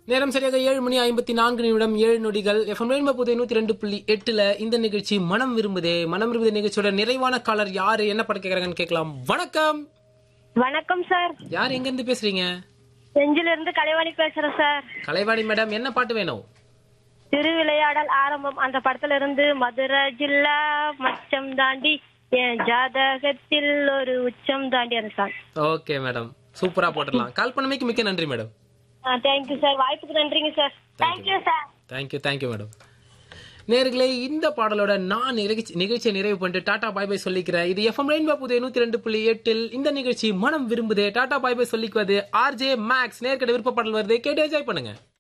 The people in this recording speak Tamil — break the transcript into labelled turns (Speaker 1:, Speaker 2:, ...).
Speaker 1: நேரம் சரியாக ஏழு மணி ஐம்பத்தி நான்கு நிமிடம் ஏழு நொடிகள் எஃப்எம் ரெயின்போ புதிய நூத்தி ரெண்டு புள்ளி எட்டுல இந்த நிகழ்ச்சி மனம் விரும்புதே மனம் விரும்புதே நிகழ்ச்சியோட நிறைவான காலர் யாரு என்ன படம் கேக்குறாங்கன்னு கேட்கலாம் வணக்கம்
Speaker 2: வணக்கம் சார்
Speaker 1: யார் எங்க இருந்து பேசுறீங்க
Speaker 2: செஞ்சில இருந்து கலைவாணி பேசுறேன் சார்
Speaker 1: கலைவாணி மேடம் என்ன பாட்டு வேணும்
Speaker 2: திருவிளையாடல் ஆரம்பம் அந்த படத்துல இருந்து மதுரை ஜில்லா மச்சம் தாண்டி என் ஜாதகத்தில் ஒரு உச்சம் தாண்டி அந்த சாங்
Speaker 1: ஓகே மேடம் சூப்பரா போட்டுடலாம் கால் பண்ணமைக்கு மிக்க நன்றி மேடம்
Speaker 2: தேங்க்யூ சார் வாய்ப்புக்கு நன்றிங்க sir thank you sir
Speaker 1: thank you thank you madam நேர்களே இந்த பாடலோட நான் நிகழ்ச்சி நிகழ்ச்சியை நிறைவு பண்ணிட்டு டாடா பாய் பாய் சொல்லிக்கிறேன் இது எஃப்எம் ரெயின்போ புதிய நூத்தி ரெண்டு புள்ளி எட்டில் இந்த நிகழ்ச்சி மனம் விரும்புதே டாடா பாய் பாய் சொல்லிக்குவது ஆர்ஜே மேக்ஸ் நேர்கட விருப்ப பாடல் வருது கேட்டு என்ஜாய் பண்ணுங்க